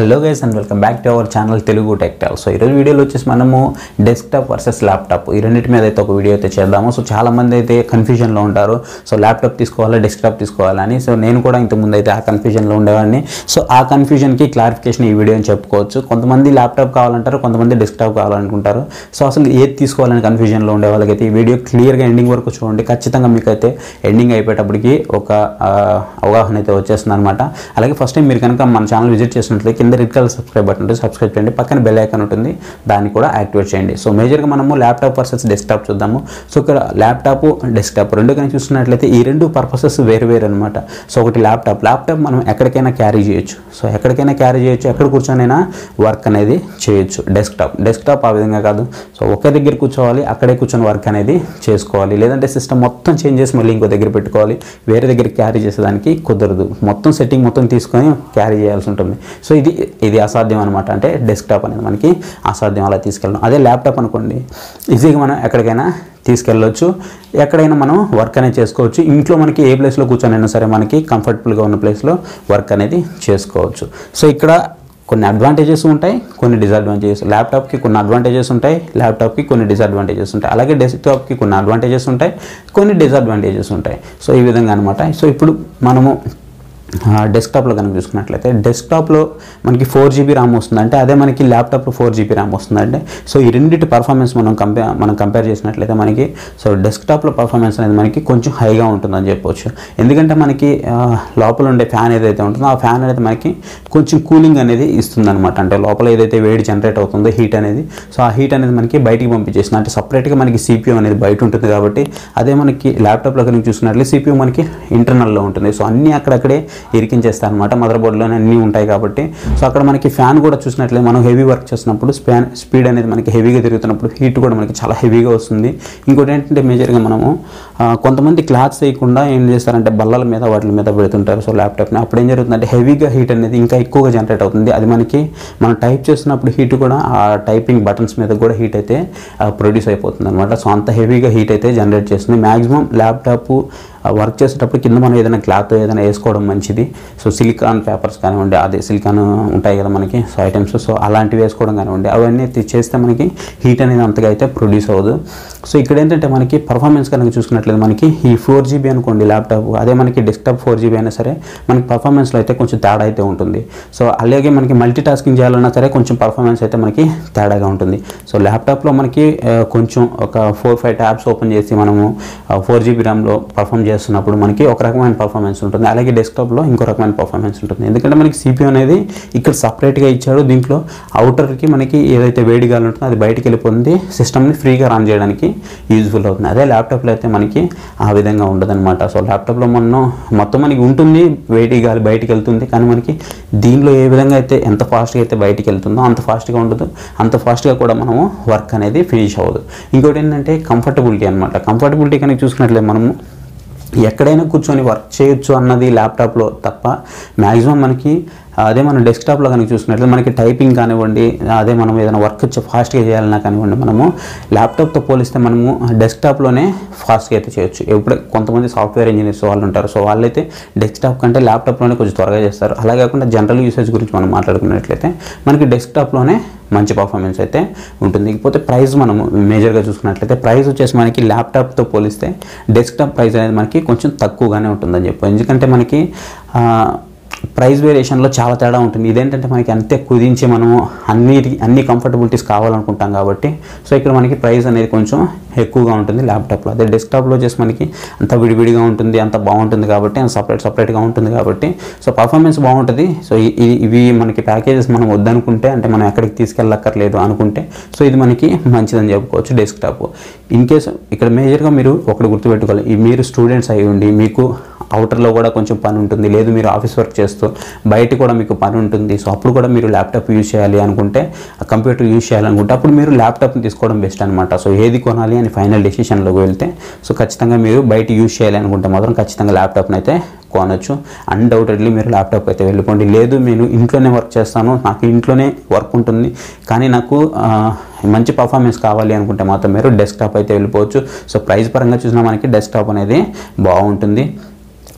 hello guys and welcome back to our channel Telugu tech talk so ఈరోజు వీడియోలో వచ్చేసి మనము డెస్క్టాప్ వర్సెస్ ల్యాప్టాప్ ఈ రెండింటి మీద అయితే ఒక వీడియో అయితే చేద్దాము సో చాలా మంది అయితే కన్ఫ్యూజన్లో ఉంటారు సో ల్యాప్టాప్ తీసుకోవాలా డెస్క్టాప్ తీసుకోవాలని సో నేను కూడా ఇంతకుముందు అయితే ఆ కన్ఫ్యూజన్లో ఉండేవాడిని సో ఆ కన్ఫ్యూజన్కి క్లారిఫికేషన్ ఈ వీడియో అని చెప్పుకోవచ్చు కొంతమంది ల్యాప్టాప్ కావాలంటారు కొంతమంది డెస్క్టాప్ కావాలనుకుంటారు సో అసలు ఏది తీసుకోవాలని కన్ఫ్యూజన్లో ఉండే వాళ్ళకైతే ఈ వీడియో క్లియర్గా ఎండింగ్ వరకు చూడండి ఖచ్చితంగా మీకు అయితే ఎండింగ్ అయిపోయేటప్పటికి ఒక ఆ, అవగాహన అయితే వచ్చేస్తుంది అనమాట అలాగే ఫస్ట్ టైం మీరు కనుక మన ఛానల్ విజిట్ చేసినట్లయితే కింద రెడ్ కలర్ సబ్స్క్రైబ్ బటన్ ఉంటుంది సబ్స్క్రైబ్ చేయండి పక్కన బెల్ ఐకాన్ ఉంటుంది దాన్ని కూడా యాక్టివేట్ చేయండి సో మేజర్గా మనము ల్యాప్టాప్ వర్సెస్ డెస్క్టాప్ చూద్దాము సో ఇక్కడ ల్యాప్టాప్ డెస్క్టాప్ రెండు కనుక చూస్తున్నట్లయితే ఈ రెండు పర్పసెస్ వేరు వేరు అనమాట సో ఒకటి ల్యాప్టాప్ ల్యాప్టాప్ మనం ఎక్కడికైనా క్యారీ చేయొచ్చు సో ఎక్కడికైనా క్యారీ చేయొచ్చు ఎక్కడ కూర్చొనైనా వర్క్ అనేది చేయొచ్చు డెస్క్టాప్ డెస్క్టాప్ ఆ విధంగా కాదు సో ఒకే దగ్గర కూర్చోవాలి అక్కడే కూర్చొని వర్క్ అనేది చేసుకోవాలి లేదంటే సిస్టమ్ మొత్తం చేంజ్ చేసి మళ్ళీ ఇంకో దగ్గర పెట్టుకోవాలి వేరే దగ్గర క్యారీ చేసేదానికి కుదరదు మొత్తం సెట్టింగ్ మొత్తం తీసుకొని క్యారీ చేయాల్సి ఉంటుంది సో ఇది ఇది అసాధ్యం అనమాట అంటే డెస్క్టాప్ అనేది మనకి అసాధ్యం అలా తీసుకెళ్ళడం అదే ల్యాప్టాప్ అనుకోండి ఈజీగా మనం ఎక్కడికైనా తీసుకెళ్ళవచ్చు ఎక్కడైనా మనం వర్క్ అనేది చేసుకోవచ్చు ఇంట్లో మనకి ఏ ప్లేస్లో కూర్చొనైనా సరే మనకి కంఫర్టబుల్గా ఉన్న ప్లేస్లో వర్క్ అనేది చేసుకోవచ్చు సో ఇక్కడ కొన్ని అడ్వాంటేజెస్ ఉంటాయి కొన్ని డిసడ్వాంటేజెస్ ల్యాప్టాప్కి కొన్ని అడ్వాంటేజెస్ ఉంటాయి ల్యాప్టాప్కి కొన్ని డిసడ్వాంటేజెస్ ఉంటాయి అలాగే డెస్క్టాప్కి కొన్ని అడ్వాంటేజెస్ ఉంటాయి కొన్ని డిసడ్వాంటేజెస్ ఉంటాయి సో ఈ విధంగా అనమాట సో ఇప్పుడు మనము డెస్క్టాప్లో కనుక చూసుకున్నట్లయితే డెస్క్టాప్లో మనకి ఫోర్ జీబీ ర్యామ్ వస్తుందంటే అదే మనకి ల్యాప్టాప్లో ఫోర్ జీబీ ర్యామ్ వస్తుందంటే సో ఈ రెండింటి పర్ఫార్మెన్స్ మనం కంపేర్ మనం కంపేర్ చేసినట్లయితే మనకి సో డెస్క్టాప్లో పర్ఫార్మెన్స్ అనేది మనకి కొంచెం హైగా ఉంటుందని చెప్పొచ్చు ఎందుకంటే మనకి ఆ, లోపల ఉండే ఫ్యాన్ ఏదైతే ఉంటుందో ఆ ఫ్యాన్ అనేది మనకి కొంచెం కూలింగ్ అనేది ఇస్తుందన్నమాట అంటే లోపల ఏదైతే వేడి జనరేట్ అవుతుందో హీట్ అనేది సో ఆ హీట్ అనేది మనకి బయటికి పంపించేస్తుంది అంటే సపరేట్గా మనకి సిపియూ అనేది బయట ఉంటుంది కాబట్టి అదే మనకి ల్యాప్టాప్లో కనుక చూసినట్లయితే సిపియూ మనకి ఇంటర్నల్లో ఉంటుంది సో అన్నీ అక్కడక్కడే ఇరికించేస్తాయి అనమాట మదర్ బోర్డులోనే అన్నీ ఉంటాయి కాబట్టి సో అక్కడ మనకి ఫ్యాన్ కూడా చూసినట్లయితే మనం హెవీ వర్క్ చేసినప్పుడు స్పాన్ స్పీడ్ అనేది మనకి హెవీగా తిరుగుతున్నప్పుడు హీట్ కూడా మనకి చాలా హెవీగా వస్తుంది ఇంకోటి ఏంటంటే మేజర్గా మనము ఆ, కొంతమంది క్లాత్స్ వేయకుండా ఏం చేస్తారంటే బల్లల మీద వాటి మీద పెడుతుంటారు సో ల్యాప్టాప్ని అప్పుడు ఏం జరుగుతుందంటే హెవీగా హీట్ అనేది ఇంకా ఎక్కువగా జనరేట్ అవుతుంది అది మనకి మనం టైప్ చేస్తున్నప్పుడు హీట్ కూడా ఆ టైపింగ్ బటన్స్ మీద కూడా హీట్ అయితే ప్రొడ్యూస్ అయిపోతుంది అనమాట సో అంత హెవీగా హీట్ అయితే జనరేట్ చేస్తుంది మ్యాక్సిమం ల్యాప్టాప్ వర్క్ చేసేటప్పుడు కింద మనం ఏదైనా క్లాత్ ఏదైనా వేసుకోవడం మంచిది సో సిలికాన్ పేపర్స్ కానివ్వండి అదే సిలికాన్ ఉంటాయి కదా మనకి సో ఐటమ్స్ సో అలాంటివి వేసుకోవడం కానివ్వండి అవన్నీ తి- చేస్తే మనకి హీట్ అనేది అంతగా అయితే ప్రొడ్యూస్ అవ్వదు సో ఇక్కడ ఏంటంటే మనకి పర్ఫార్మెన్స్ కనుక చూసుకున్నట్లయితే మనకి ఈ ఫోర్ జీబీ అనుకోండి ల్యాప్టాప్ అదే మనకి డెస్క్టాప్ ఫోర్ జీబీ అయినా సరే మనకి పర్ఫార్మెన్స్లో అయితే కొంచెం తేడా అయితే ఉంటుంది సో అలాగే మనకి మల్టీ టాస్కింగ్ చేయాలన్నా సరే కొంచెం పర్ఫార్మెన్స్ అయితే మనకి తేడాగా ఉంటుంది సో ల్యాప్టాప్లో మనకి ఆ, కొంచెం ఒక ఫోర్ ఫైవ్ ట్యాబ్స్ ఓపెన్ చేసి మనము ఫోర్ జీబీ ర్యామ్లో పర్ఫామ్ చేస్తున్నప్పుడు మనకి ఒక రకమైన పర్ఫార్మెన్స్ ఉంటుంది అలాగే డెస్క్టాప్లో ఇంకో రకమైన పర్ఫార్మెన్స్ ఉంటుంది ఎందుకంటే మనకి సిపియూ అనేది ఇక్కడ సపరేట్గా ఇచ్చాడు దీంట్లో అవుటర్కి మనకి ఏదైతే వేడి గాలి ఉంటుందో అది బయటికి వెళ్ళిపోతుంది సిస్టమ్ని ఫ్రీగా రన్ చేయడానికి యూజ్ఫుల్ అవుతుంది అదే ల్యాప్టాప్లో అయితే మనకి ఆ విధంగా ఉండదన్నమాట సో ల్యాప్టాప్లో మనం మొత్తం మనకి ఉంటుంది వేడి గాలి బయటికి వెళ్తుంది కానీ మనకి దీనిలో ఏ విధంగా అయితే ఎంత ఫాస్ట్గా అయితే బయటికి వెళ్తుందో అంత ఫాస్ట్గా ఉండదు అంత ఫాస్ట్గా కూడా మనము వర్క్ అనేది ఫినిష్ అవ్వదు ఇంకోటి ఏంటంటే కంఫర్టబిలిటీ అనమాట కంఫర్టబిలిటీ కనుక చూసుకున్నట్లయితే మనము ఎక్కడైనా కూర్చొని వర్క్ చేయొచ్చు అన్నది ల్యాప్టాప్లో తప్ప మ్యాక్సిమం మనకి అదే మనం డెస్క్టాప్లో కనుక చూసుకున్నట్లయితే మనకి టైపింగ్ కానివ్వండి అదే మనం ఏదైనా వర్క్ ఫాస్ట్గా చేయాలన్నా కానివ్వండి మనము ల్యాప్టాప్తో పోలిస్తే మనము డెస్క్టాప్లోనే ఫాస్ట్గా అయితే చేయొచ్చు ఎప్పుడు కొంతమంది సాఫ్ట్వేర్ ఇంజనీర్స్ వాళ్ళు ఉంటారు సో వాళ్ళైతే డెస్క్టాప్ కంటే ల్యాప్టాప్లోనే కొంచెం త్వరగా చేస్తారు అలా కాకుండా జనరల్ యూసేజ్ గురించి మనం మాట్లాడుకున్నట్లయితే మనకి డెస్క్టాప్లోనే మంచి పర్ఫార్మెన్స్ అయితే ఉంటుంది ఇకపోతే ప్రైస్ మనం మేజర్గా చూసుకున్నట్లయితే ప్రైస్ వచ్చేసి మనకి ల్యాప్టాప్తో పోలిస్తే డెస్క్టాప్ ప్రైస్ అనేది మనకి కొంచెం తక్కువగానే ఉంటుందని చెప్పు ఎందుకంటే మనకి ఆ, ప్రైస్ వేరియేషన్లో చాలా తేడా ఉంటుంది ఇదేంటంటే మనకి అంతే కుదించి మనము అన్ని అన్ని కంఫర్టబిలిటీస్ కావాలనుకుంటాం కాబట్టి సో ఇక్కడ మనకి ప్రైస్ అనేది కొంచెం ఎక్కువగా ఉంటుంది ల్యాప్టాప్లో అదే డెస్క్టాప్లో వచ్చేసి మనకి అంత విడివిడిగా ఉంటుంది అంత బాగుంటుంది కాబట్టి అంత సపరేట్ సపరేట్గా ఉంటుంది కాబట్టి సో పర్ఫార్మెన్స్ బాగుంటుంది సో ఇ- ఇ- ఇవి మనకి ప్యాకేజెస్ మనం వద్దనుకుంటే అంటే మనం ఎక్కడికి తీసుకెళ్ళక్కర్లేదు అనుకుంటే సో ఇది మనకి మంచిదని చెప్పుకోవచ్చు డెస్క్టాప్ ఇన్ కేస్ ఇక్కడ మేజర్గా మీరు ఒకటి గుర్తుపెట్టుకోవాలి ఈ మీరు స్టూడెంట్స్ అయి ఉండి మీకు అవుటర్లో కూడా కొంచెం పని ఉంటుంది లేదు మీరు ఆఫీస్ వర్క్ చేస్తూ బయట కూడా మీకు పని ఉంటుంది సో అప్పుడు కూడా మీరు ల్యాప్టాప్ యూజ్ చేయాలి అనుకుంటే కంప్యూటర్ యూజ్ చేయాలనుకుంటే అప్పుడు మీరు ల్యాప్టాప్ని తీసుకోవడం బెస్ట్ అనమాట సో ఏది కొనాలి అని ఫైనల్ డెసిషన్లోకి వెళ్తే సో ఖచ్చితంగా మీరు బయట యూజ్ చేయాలి అనుకుంటే మాత్రం ఖచ్చితంగా ల్యాప్టాప్ని అయితే కొనొచ్చు అన్డౌటెడ్లీ మీరు ల్యాప్టాప్ అయితే వెళ్ళిపోండి లేదు నేను ఇంట్లోనే వర్క్ చేస్తాను నాకు ఇంట్లోనే వర్క్ ఉంటుంది కానీ నాకు ఆ, మంచి పర్ఫార్మెన్స్ కావాలి అనుకుంటే మాత్రం మీరు డెస్క్టాప్ అయితే వెళ్ళిపోవచ్చు సో ప్రైస్ పరంగా చూసినా మనకి డెస్క్టాప్ అనేది బాగుంటుంది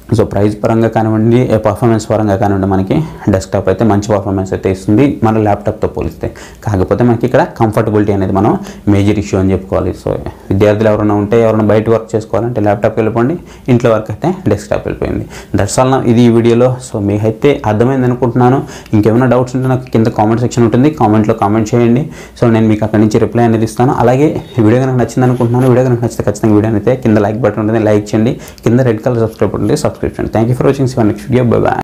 సో ప్రైస్ పరంగా కానివ్వండి పర్ఫార్మెన్స్ పరంగా కానివ్వండి మనకి డెస్క్టాప్ అయితే మంచి పర్ఫార్మెన్స్ అయితే ఇస్తుంది మన ల్యాప్టాప్తో పోలిస్తే కాకపోతే మనకి ఇక్కడ కంఫర్టబిలిటీ అనేది మనం మేజర్ ఇష్యూ అని చెప్పుకోవాలి సో విద్యార్థులు ఎవరైనా ఉంటే ఎవరైనా బయట వర్క్ చేసుకోవాలంటే ల్యాప్టాప్కి వెళ్ళిపోండి ఇంట్లో వర్క్ అయితే డెస్క్టాప్ వెళ్ళిపోయింది దట్స్ ఆల్ ఇది ఈ వీడియోలో సో మీకైతే అర్థమైంది అనుకుంటున్నాను ఇంకేమైనా డౌట్స్ ఉంటే నాకు కింద కామెంట్ సెక్షన్ ఉంటుంది కామెంట్లో కామెంట్ చేయండి సో నేను మీకు అక్కడి నుంచి రిప్లై అనేది ఇస్తాను అలాగే ఈ వీడియో కనుక నచ్చింది అనుకుంటున్నాను వీడియో కనుక నచ్చితే ఖచ్చితంగా వీడియో అయితే కింద లైక్ బటన్ ఉంటుంది లైక్ చేయండి కింద రెడ్ కలర్ సబ్స్క్రైబ్ ఉంటుంది subscription thank you for watching సివర్ నెక్స్ట్ వీడియో బై బాయ్